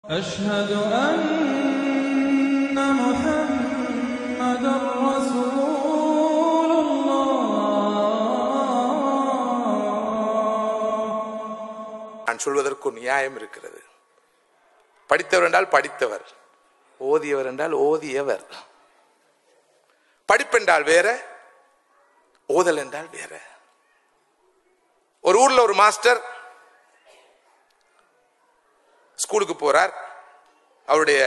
أشهد أن محمد رسول الله நான் சொல்வதற்கு ஒரு நியாயம் இருக்கிறது படித்தவர் என்றால் படித்தவர் ஓதியவர் என்றால் ஓதியவர் படிப்பென்றால் வேற ஓதல் என்றால் வேற ஒரு ஊர்ல ஒரு மாஸ்டர் ஸ்கூலுக்கு போறார் அவருடைய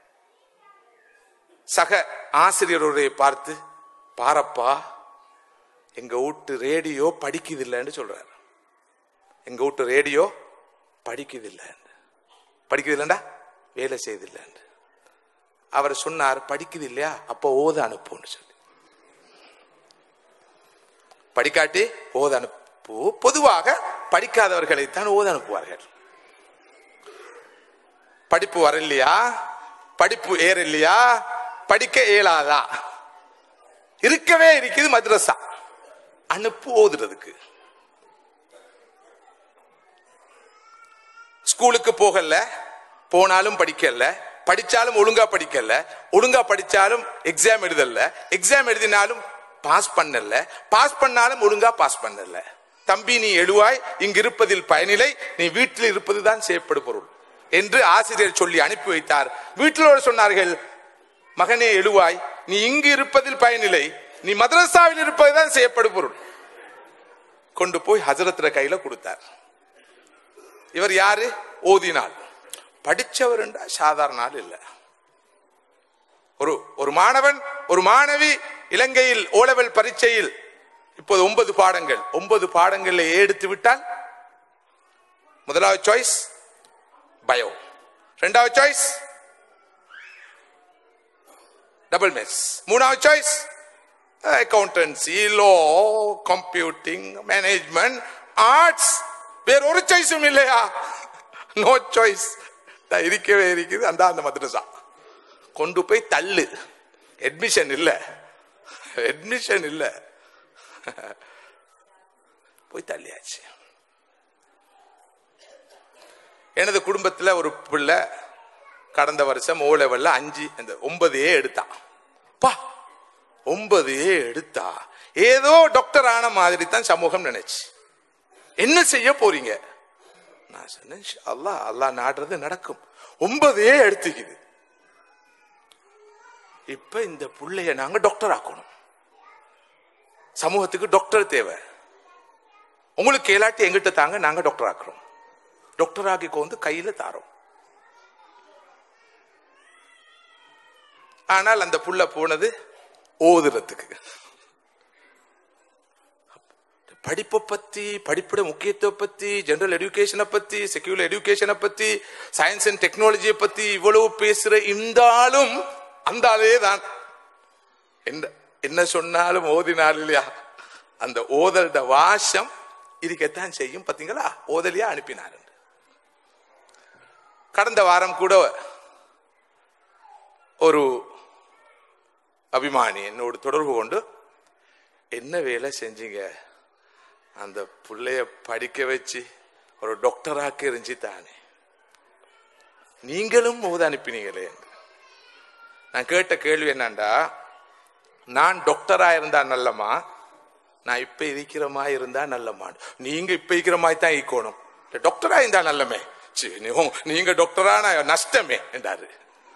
சக ஆசிரியருடைய பார்த்து பாரப்பா எங்க வீட்டு ரேடியோ படிக்குது இல்லைன்னு சொல்றாரு எங்க வீட்டு ரேடியோ படிக்குது இல்லை படிக்குது இல்லைண்டா வேலை செய்யுது இல்லைன்னு அவர் சொன்னார் படிக்குது இல்லையா அப்போ ஓத அனுப்புன்னு சொல்லி படிக்காட்டி ஓத அனுப்பு பொதுவாக படிக்காதவர்களைத்தான் ஓத அனுப்புவார்கள் படிப்பு வரலையா படிப்பு ஏறலையா படிக்க இயலாதா இருக்கவே இருக்குது மദ്രസ அனுப்பு ஓதுறதுக்கு ஸ்கூலுக்கு போகல போனாலும் படிக்கல படிச்சாலும் ஒழுங்கா படிக்கல ஒழுங்கா படிச்சாலும் எக்ஸாம் எழுதல எக்ஸாம் எழுதினாலும் பாஸ் பண்ணல பாஸ் பண்ணாலும் ஒழுங்கா பாஸ் பண்ணல தம்பி நீ எழுவாய் இங்கு இருப்பதில் பயனில்லை நீ வீட்டில் இருப்பதுதான் செய்யப்படு பொருள் என்று ஆசிரியர் சொல்லி அனுப்பி வைத்தார் வீட்டிலோடு சொன்னார்கள் மகனே எழுவாய் நீ இங்கு இருப்பதில் பயனில்லை நீ மதரசாவில் இருப்பதுதான் செய்யப்படு பொருள் கொண்டு போய் ஹசரத்ர கையில கொடுத்தார் இவர் யாரு ஓதினாள் படிச்சவர் என்றா சாதாரண ஆள் இல்ல ஒரு ஒரு மாணவன் ஒரு மாணவி இலங்கையில் ஓலவல் பரீட்சையில் இப்போது ஒன்பது பாடங்கள் ஒன்பது பாடங்கள்ல எடுத்து விட்டால் முதலாவது சாய்ஸ் பயோ ரெண்டாவது சாய்ஸ் டபுள் மேத்ஸ் மூணாவது choice accountancy law computing management arts வேற ஒரு சாய்ஸும் இல்லையா நோ சாய்ஸ் இருக்கவே இருக்குது அந்த அந்த மദ്രസ கொண்டு போய் தள்ளு அட்மிஷன் இல்ல அட்மிஷன் இல்ல போய் தள்ளியாச்சு எனது குடும்பத்துல ஒரு பிள்ளை கடந்த வருஷம் ஓ லெவல்ல அஞ்சு அந்த ஒன்பது ஏ எடுத்தான் பா ஒன்பது ஏ எடுத்தா ஏதோ டாக்டர் ஆன மாதிரி தான் சமூகம் நினைச்சு என்ன செய்ய போறீங்க நான் சொன்னேன் அல்லா அல்லா நாடுறது நடக்கும் ஒன்பதே எடுத்துக்குது இப்ப இந்த புள்ளைய நாங்க டாக்டர் ஆக்கணும் சமூகத்துக்கு டாக்டர் தேவை உங்களுக்கு கேளாட்டி எங்கிட்ட தாங்க நாங்க டாக்டர் ஆக்குறோம் டாக்டர் ஆக்கி வந்து கையில தாரோம் ஆனால் அந்த புள்ள போனது ஓதுறதுக்கு படிப்பை பத்தி படிப்போட முக்கியத்துவ பத்தி ஜெனரல் எடுகேஷனை பத்தி செக்யூலர் எடுகேஷனை பத்தி சயின்ஸ் அண்ட் டெக்னாலஜியை பத்தி இவ்வளவு பேசுற இருந்தாலும் அந்த ஆளே தான் என்ன என்ன சொன்னாலும் ஓதினாலும் இல்லையா அந்த ஓதல்ட வாசம் இருக்கத்தான் செய்யும் பாத்தீங்களா ஓதலியா அனுப்பினார் கடந்த வாரம் கூட ஒரு அபிமானி என்னோடு தொடர்பு கொண்டு என்ன வேலை செஞ்சீங்க அந்த பிள்ளைய படிக்க வச்சு ஒரு டாக்டராக்க இருந்துச்சு தானே நீங்களும் போது அனுப்பினீங்களே நான் கேட்ட கேள்வி என்னண்டா நான் டாக்டரா இருந்தா நல்லமா நான் இப்ப இருக்கிற மாதிரி இருந்தா நல்லமா நீங்க இப்ப இருக்கிற மாதிரி தான் ஈக்கணும் டாக்டரா இருந்தா நல்லமே நீங்க டாக்டரான நஷ்டமே என்றாரு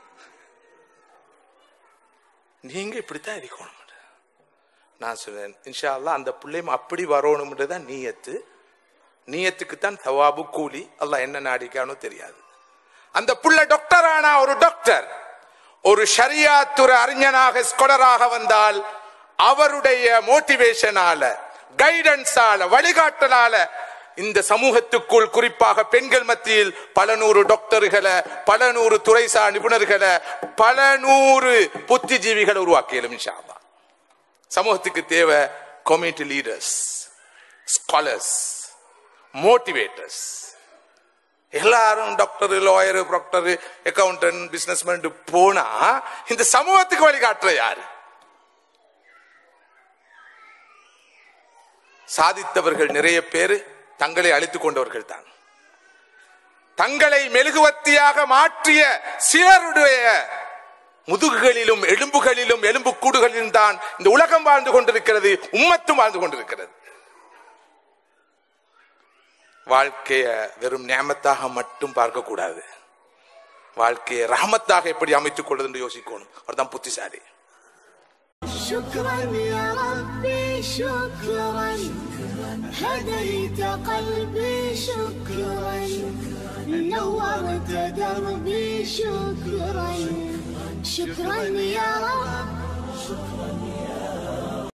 நீங்க இப்படித்தான் இருக்கணும் நான் சொன்னேன் இன்ஷா அல்லா அந்த பிள்ளையும் அப்படி வரணும்ன்றதான் நீயத்து நீயத்துக்கு தான் தவாபு கூலி அல்லாஹ் என்ன நாடிக்கானோ தெரியாது அந்த புள்ள டாக்டர் ஆனா ஒரு டாக்டர் ஒரு ஷரியாத்துறை அறிஞனாக ஸ்காலராக வந்தால் அவருடைய மோட்டிவேஷனால கைடன்ஸால வழிகாட்டலால இந்த சமூகத்துக்குள் குறிப்பாக பெண்கள் மத்தியில் பல நூறு டாக்டர்களை பல நூறு துறைசா நிபுணர்களை பல நூறு புத்திஜீவிகளை உருவாக்கியலும் இன்ஷா அல்லாஹ் சமூகத்துக்கு தேவை கம்யூனிட்டி லீடர்ஸ் ஸ்காலர்ஸ் மோட்டிவேட்டர்ஸ் எல்லாரும் doctor lawyer doctor accountant businessman போனா இந்த சமூகத்துக்கு வழிகாட்டுற யாரு சாதித்தவர்கள் நிறைய பேர் தங்களை அழித்துக் கொண்டவர்கள் தான் தங்களை மெழுகுவத்தியாக மாற்றிய சிலருடைய முதுகுகளிலும் எலும்புகளிலும் எலும்பு கூடுகளிலும் தான் இந்த உலகம் வாழ்ந்து கொண்டிருக்கிறது உம்மத்தும் வாழ்ந்து கொண்டிருக்கிறது வாழ்க்கைய வெறும் நியமத்தாக மட்டும் பார்க்க கூடாது வாழ்க்கையை ரஹமத்தாக எப்படி அமைத்துக் கொள்வது என்று யோசிக்கணும் அவர்தான் புத்திசாலி شكرا يا ربي شكرا هديت قلبي شكرا نورت دربي شكرا شكرا يا رب